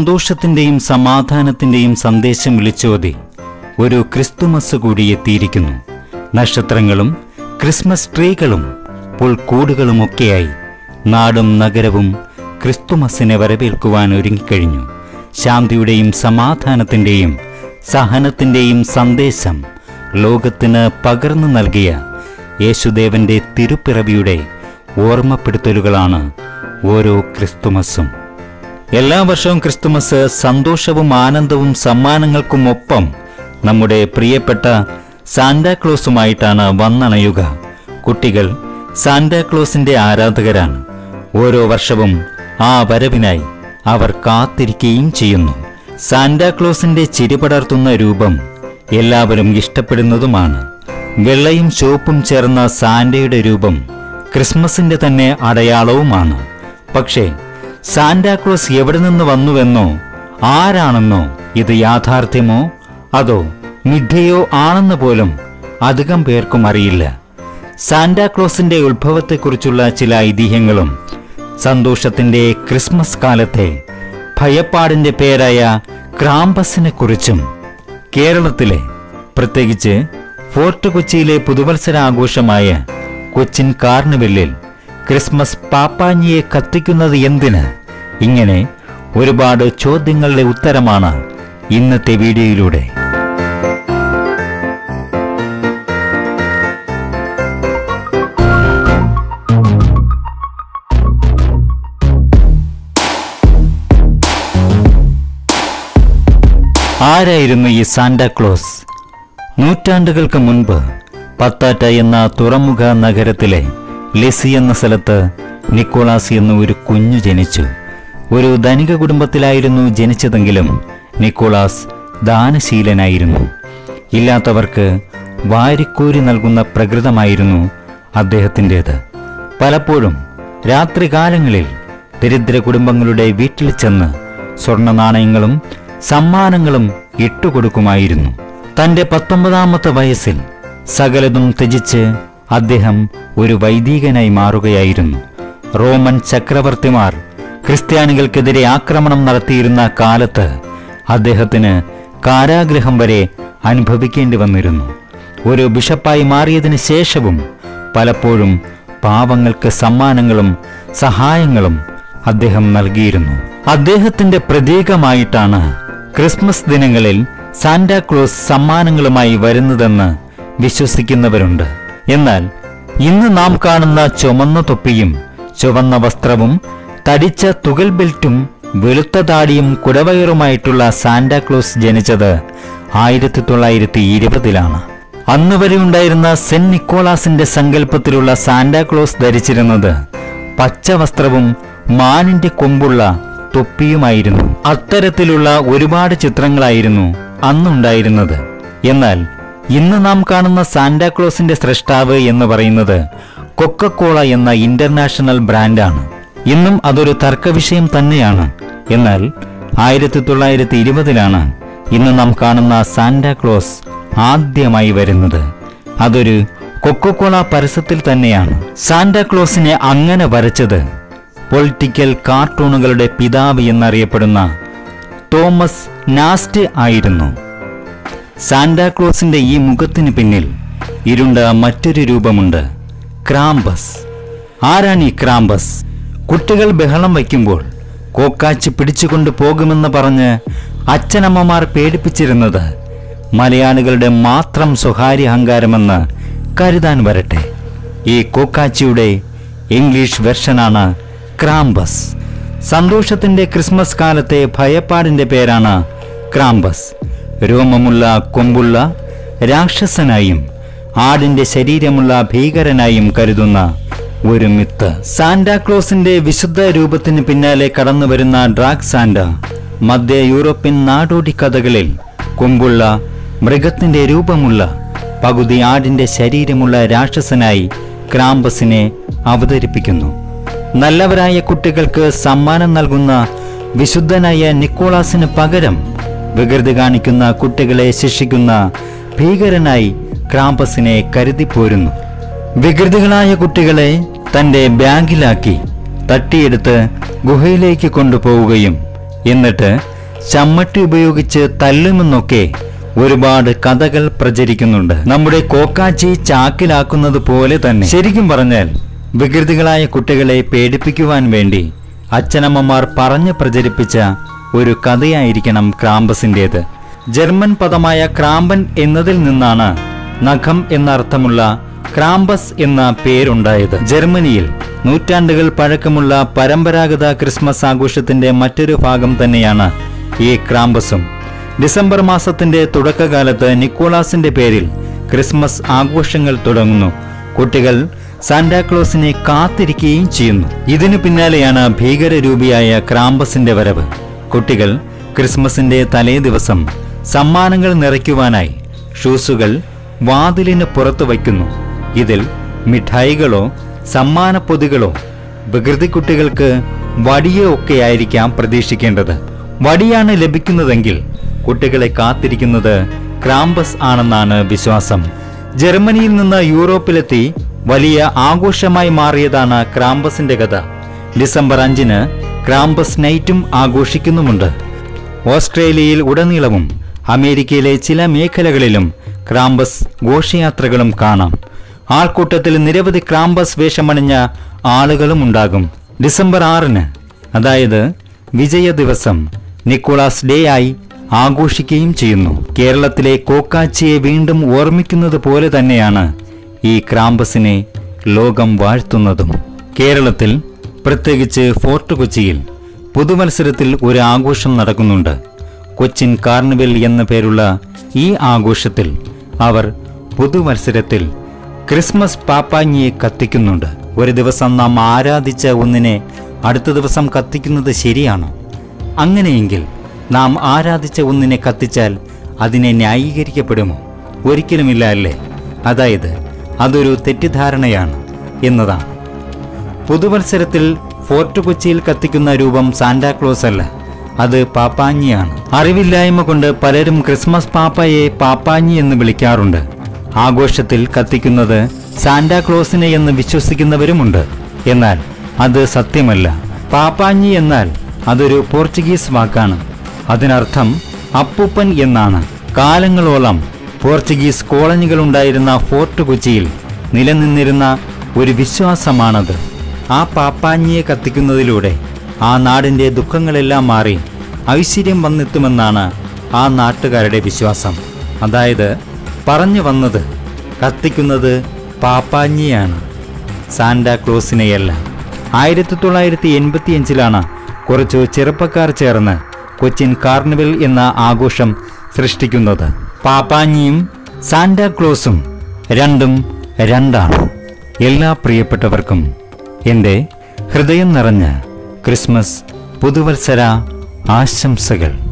സന്തോഷത്തിന്റെയും സമാധാനത്തിന്റെയും സന്ദേശം വിളിച്ചോതി ഒരു ക്രിസ്തുമസ് കൂടി എത്തിയിരിക്കുന്നു നക്ഷത്രങ്ങളും ക്രിസ്മസ് ട്രീകളും പുൽക്കൂടുകളുമൊക്കെയായി നാടും നഗരവും ക്രിസ്തുമസിനെ വരവേൽക്കുവാൻ ഒരുങ്ങിക്കഴിഞ്ഞു ശാന്തിയുടെയും സമാധാനത്തിന്റെയും സഹനത്തിന്റെയും സന്ദേശം ലോകത്തിന് പകർന്നു നൽകിയ യേശുദേവന്റെ തിരുപ്പിറവിയുടെ ഓർമ്മപ്പെടുത്തലുകളാണ് ഓരോ ക്രിസ്തുമസും എല്ലാ വർഷവും ക്രിസ്തുമസ് സന്തോഷവും ആനന്ദവും സമ്മാനങ്ങൾക്കും ഒപ്പം നമ്മുടെ പ്രിയപ്പെട്ട സാന്റാക്ലോസുമായിട്ടാണ് വന്നണയുക കുട്ടികൾ സാന്റാക്ലോസിന്റെ ആരാധകരാണ് ഓരോ വർഷവും ആ വരവിനായി അവർ കാത്തിരിക്കുകയും ചെയ്യുന്നു സാന്റാക്ലോസിന്റെ ചിരിപടർത്തുന്ന രൂപം എല്ലാവരും ഇഷ്ടപ്പെടുന്നതുമാണ് വെള്ളയും ചുവപ്പും ചേർന്ന സാന്റയുടെ രൂപം ക്രിസ്മസിന്റെ തന്നെ അടയാളവുമാണ് പക്ഷേ സാന്റാക്ലോസ് എവിടെ നിന്ന് വന്നുവെന്നോ ആരാണെന്നോ ഇത് യാഥാർത്ഥ്യമോ അതോ മിഥ്യയോ ആണെന്ന് പോലും അധികം പേർക്കും അറിയില്ല സാന്റാക്ലോസിന്റെ ഉത്ഭവത്തെക്കുറിച്ചുള്ള ചില ഐതിഹ്യങ്ങളും സന്തോഷത്തിന്റെ ക്രിസ്മസ് കാലത്തെ ഭയപ്പാടിന്റെ പേരായ ക്രാമ്പസിനെ കുറിച്ചും കേരളത്തിലെ പ്രത്യേകിച്ച് ഫോർട്ട് കൊച്ചിയിലെ പുതുവത്സരാഘോഷമായ കൊച്ചിൻ കാർണിവലിൽ ക്രിസ്മസ് പാപ്പാഞ്ഞിയെ കത്തിക്കുന്നത് എന്തിന് ഇങ്ങനെ ഒരുപാട് ചോദ്യങ്ങളുടെ ഉത്തരമാണ് ഇന്നത്തെ വീഡിയോയിലൂടെ ആരായിരുന്നു ഈ സാന്റാക്ലോസ് നൂറ്റാണ്ടുകൾക്ക് മുൻപ് പത്താറ്റ എന്ന തുറമുഖ നഗരത്തിലെ ലെസി എന്ന സ്ഥലത്ത് നിക്കോളാസ് എന്ന ഒരു കുഞ്ഞു ജനിച്ചു ഒരു ധനിക കുടുംബത്തിലായിരുന്നു ജനിച്ചതെങ്കിലും നിക്കോളാസ് ദാനശീലനായിരുന്നു ഇല്ലാത്തവർക്ക് വാരിക്കോരി നൽകുന്ന പ്രകൃതമായിരുന്നു അദ്ദേഹത്തിൻ്റെത് പലപ്പോഴും രാത്രികാലങ്ങളിൽ ദരിദ്ര കുടുംബങ്ങളുടെ വീട്ടിൽ ചെന്ന് സ്വർണ്ണ നാണയങ്ങളും സമ്മാനങ്ങളും ഇട്ടുകൊടുക്കുമായിരുന്നു തന്റെ പത്തൊമ്പതാമത്തെ വയസ്സിൽ സകലതും ത്യജിച്ച് അദ്ദേഹം ഒരു വൈദികനായി മാറുകയായിരുന്നു റോമൻ ചക്രവർത്തിമാർ ക്രിസ്ത്യാനികൾക്കെതിരെ ആക്രമണം നടത്തിയിരുന്ന കാലത്ത് അദ്ദേഹത്തിന് കാരാഗ്രഹം വരെ അനുഭവിക്കേണ്ടി വന്നിരുന്നു ഒരു ബിഷപ്പായി മാറിയതിനു ശേഷവും പലപ്പോഴും പാവങ്ങൾക്ക് സമ്മാനങ്ങളും സഹായങ്ങളും അദ്ദേഹം നൽകിയിരുന്നു അദ്ദേഹത്തിന്റെ പ്രതീകമായിട്ടാണ് ക്രിസ്മസ് ദിനങ്ങളിൽ സാന്റാക്ലോസ് സമ്മാനങ്ങളുമായി വരുന്നതെന്ന് വിശ്വസിക്കുന്നവരുണ്ട് എന്നാൽ ഇന്ന് നാം കാണുന്ന ചുമന്ന തൊപ്പിയും ചുവന്ന വസ്ത്രവും തടിച്ച തുകൽ ബെൽറ്റും വെളുത്ത താടിയും കുടവയറുമായിട്ടുള്ള സാന്റാക്ലോസ് ജനിച്ചത് ആയിരത്തി തൊള്ളായിരത്തി ഇരുപതിലാണ് അന്ന് വരെ ഉണ്ടായിരുന്ന സെന്റ് നിക്കോളാസിന്റെ സങ്കല്പത്തിലുള്ള സാന്റാക്ലോസ് ധരിച്ചിരുന്നത് പച്ച വസ്ത്രവും മാനിന്റെ കൊമ്പുള്ള തൊപ്പിയുമായിരുന്നു അത്തരത്തിലുള്ള ഒരുപാട് ചിത്രങ്ങളായിരുന്നു അന്നുണ്ടായിരുന്നത് എന്നാൽ ഇന്ന് നാം കാണുന്ന സാന്റാക്ലോസിന്റെ സൃഷ്ടാവ് എന്ന് പറയുന്നത് കൊക്കക്കോള എന്ന ഇന്റർനാഷണൽ ബ്രാൻഡാണ് ഇന്നും അതൊരു തർക്കവിഷയം തന്നെയാണ് എന്നാൽ ആയിരത്തി തൊള്ളായിരത്തി ഇരുപതിലാണ് ഇന്ന് നാം കാണുന്ന സാന്റാക്ലോസ് ആദ്യമായി വരുന്നത് അതൊരു കൊക്കോകോള പരസ്യത്തിൽ തന്നെയാണ് സാന്റാക്ലോസിനെ അങ്ങനെ വരച്ചത് പൊളിറ്റിക്കൽ കാർട്ടൂണുകളുടെ പിതാവ് എന്നറിയപ്പെടുന്ന തോമസ് നാസ്റ്റ് ആയിരുന്നു സാന്റാക്ലോസിന്റെ ഈ മുഖത്തിന് പിന്നിൽ ഇരുണ്ട മറ്റൊരു രൂപമുണ്ട് ക്രാംബസ് ആരാണ് ഈ ക്രാംബസ് കുട്ടികൾ ബഹളം വയ്ക്കുമ്പോൾ കോക്കാച്ചി പിടിച്ചുകൊണ്ട് പോകുമെന്ന് പറഞ്ഞ് അച്ഛനമ്മമാർ പേടിപ്പിച്ചിരുന്നത് മലയാളികളുടെ മാത്രം സ്വകാര്യ അഹങ്കാരമെന്ന് കരുതാൻ വരട്ടെ ഈ കോക്കാച്ചിയുടെ ഇംഗ്ലീഷ് വെർഷനാണ് ക്രാംബസ് സന്തോഷത്തിന്റെ ക്രിസ്മസ് കാലത്തെ ഭയപ്പാടിന്റെ പേരാണ് ക്രാംബസ് രോമമുള്ള കൊമ്പുള്ള രാക്ഷസനായും ആടിന്റെ ശരീരമുള്ള ഭീകരനായും കരുതുന്ന ഒരു മിത്ത് സാന്റാക്ലോസിന്റെ വിശുദ്ധ രൂപത്തിന് പിന്നാലെ കടന്നു വരുന്ന ഡ്രാഗ് സാന്റ മധ്യ യൂറോപ്യൻ നാടോടി കഥകളിൽ കൊമ്പുള്ള മൃഗത്തിന്റെ രൂപമുള്ള പകുതി ആടിന്റെ ശരീരമുള്ള രാക്ഷസനായി ക്രാംബസിനെ അവതരിപ്പിക്കുന്നു നല്ലവരായ കുട്ടികൾക്ക് സമ്മാനം നൽകുന്ന വിശുദ്ധനായ നിക്കോളാസിന് പകരം വികൃതി കാണിക്കുന്ന കുട്ടികളെ ശിക്ഷിക്കുന്ന ഭീകരനായി ക്രാംപസിനെ കരുതിപ്പോരുന്നു വികൃതികളായ കുട്ടികളെ തന്റെ ബാഗിലാക്കി തട്ടിയെടുത്ത് ഗുഹയിലേക്ക് കൊണ്ടുപോവുകയും എന്നിട്ട് ചമ്മട്ടി ഉപയോഗിച്ച് തല്ലുമെന്നൊക്കെ ഒരുപാട് കഥകൾ പ്രചരിക്കുന്നുണ്ട് നമ്മുടെ കോക്കാച്ചി ചാക്കിലാക്കുന്നത് പോലെ തന്നെ ശരിക്കും പറഞ്ഞാൽ വികൃതികളായ കുട്ടികളെ പേടിപ്പിക്കുവാൻ വേണ്ടി അച്ഛനമ്മമാർ പറഞ്ഞു പ്രചരിപ്പിച്ച ഒരു കഥയായിരിക്കണം ക്രാമ്പസിൻ്റേത് ജർമ്മൻ പദമായ ക്രാമ്പൻ എന്നതിൽ നിന്നാണ് നഖം എന്നർത്ഥമുള്ള ക്രാമ്പസ് എന്ന പേരുണ്ടായത് ജർമ്മനിയിൽ നൂറ്റാണ്ടുകൾ പഴക്കമുള്ള പരമ്പരാഗത ക്രിസ്മസ് ആഘോഷത്തിന്റെ മറ്റൊരു ഭാഗം തന്നെയാണ് ഈ ക്രാമ്പസും ഡിസംബർ മാസത്തിന്റെ തുടക്കകാലത്ത് നിക്കോളാസിന്റെ പേരിൽ ക്രിസ്മസ് ആഘോഷങ്ങൾ തുടങ്ങുന്നു കുട്ടികൾ സാന്റാക്ലോസിനെ കാത്തിരിക്കുകയും ചെയ്യുന്നു ഇതിനു പിന്നാലെയാണ് ഭീകരരൂപിയായ ക്രാമ്പസിന്റെ വരവ് കുട്ടികൾ ക്രിസ്മസിന്റെ തലേ ദിവസം സമ്മാനങ്ങൾ നിറയ്ക്കുവാനായി ഷൂസുകൾ വാതിലിന് പുറത്തു വയ്ക്കുന്നു ഇതിൽ മിഠായികളോ സമ്മാനപ്പൊതികളോ വികൃതി കുട്ടികൾക്ക് വടിയോ ഒക്കെ ആയിരിക്കാം പ്രതീക്ഷിക്കേണ്ടത് വടിയാണ് ലഭിക്കുന്നതെങ്കിൽ കുട്ടികളെ കാത്തിരിക്കുന്നത് ക്രാമ്പസ് ആണെന്നാണ് വിശ്വാസം ജർമ്മനിയിൽ നിന്ന് യൂറോപ്പിലെത്തി വലിയ ആഘോഷമായി മാറിയതാണ് ക്രാമ്പസിന്റെ കഥ ഡിസംബർ അഞ്ചിന് ക്രാമ്പസ് നൈറ്റും ആഘോഷിക്കുന്നുമുണ്ട് ഓസ്ട്രേലിയയിൽ ഉടനീളവും അമേരിക്കയിലെ ചില മേഖലകളിലും ക്രാമ്പസ് ഘോഷയാത്രകളും കാണാം ആൾക്കൂട്ടത്തിൽ നിരവധി ക്രാമ്പസ് വേഷമണിഞ്ഞ ആളുകളും ഉണ്ടാകും ഡിസംബർ ആറിന് അതായത് വിജയ ദിവസം നിക്കോളാസ് ഡേ ആയി ആഘോഷിക്കുകയും ചെയ്യുന്നു കേരളത്തിലെ കോക്കാച്ചിയെ വീണ്ടും ഓർമ്മിക്കുന്നത് പോലെ തന്നെയാണ് ഈ ക്രാമ്പസിനെ ലോകം വാഴ്ത്തുന്നതും കേരളത്തിൽ പ്രത്യേകിച്ച് ഫോർട്ട് കൊച്ചിയിൽ പുതുവത്സരത്തിൽ ഒരു ആഘോഷം നടക്കുന്നുണ്ട് കൊച്ചിൻ കാർണിവൽ എന്ന പേരുള്ള ഈ ആഘോഷത്തിൽ അവർ പുതുവത്സരത്തിൽ ക്രിസ്മസ് പാപ്പാഞ്ഞിയെ കത്തിക്കുന്നുണ്ട് ഒരു ദിവസം നാം ആരാധിച്ച ഒന്നിനെ അടുത്ത ദിവസം കത്തിക്കുന്നത് ശരിയാണോ അങ്ങനെയെങ്കിൽ നാം ആരാധിച്ച ഒന്നിനെ കത്തിച്ചാൽ അതിനെ ന്യായീകരിക്കപ്പെടുമോ ഒരിക്കലുമില്ല അല്ലേ അതായത് അതൊരു തെറ്റിദ്ധാരണയാണ് എന്നതാണ് പുതുവത്സരത്തിൽ ഫോർട്ട് കൊച്ചിയിൽ കത്തിക്കുന്ന രൂപം സാന്റാക്ലോസ് അല്ല അത് പാപ്പാഞ്ഞിയാണ് അറിവില്ലായ്മ കൊണ്ട് പലരും ക്രിസ്മസ് പാപ്പയെ പാപ്പാഞ്ഞി എന്ന് വിളിക്കാറുണ്ട് ആഘോഷത്തിൽ കത്തിക്കുന്നത് സാന്റാക്ലോസിനെ എന്ന് വിശ്വസിക്കുന്നവരുമുണ്ട് എന്നാൽ അത് സത്യമല്ല പാപ്പാഞ്ഞി എന്നാൽ അതൊരു പോർച്ചുഗീസ് വാക്കാണ് അതിനർത്ഥം അപ്പൂപ്പൻ എന്നാണ് കാലങ്ങളോളം പോർച്ചുഗീസ് കോളനികളുണ്ടായിരുന്ന ഫോർട്ട് കൊച്ചിയിൽ നിലനിന്നിരുന്ന ഒരു വിശ്വാസമാണത് ആ പാപ്പാഞ്ഞിയെ കത്തിക്കുന്നതിലൂടെ ആ നാടിൻ്റെ ദുഃഖങ്ങളെല്ലാം മാറി ഐശ്വര്യം വന്നെത്തുമെന്നാണ് ആ നാട്ടുകാരുടെ വിശ്വാസം അതായത് പറഞ്ഞു വന്നത് കത്തിക്കുന്നത് പാപ്പാഞ്ഞിയാണ് സാന്റാക്ലോസിനെയല്ല ആയിരത്തി തൊള്ളായിരത്തി എൺപത്തിയഞ്ചിലാണ് കുറച്ചു ചെറുപ്പക്കാർ ചേർന്ന് കൊച്ചിൻ കാർണിവൽ എന്ന ആഘോഷം സൃഷ്ടിക്കുന്നത് പാപ്പാഞ്ഞിയും സാന്റാക്ലോസും രണ്ടും രണ്ടാണ് എല്ലാ പ്രിയപ്പെട്ടവർക്കും എൻ്റെ ഹൃദയം നിറഞ്ഞ ക്രിസ്മസ് പുതുവത്സര ആശംസകൾ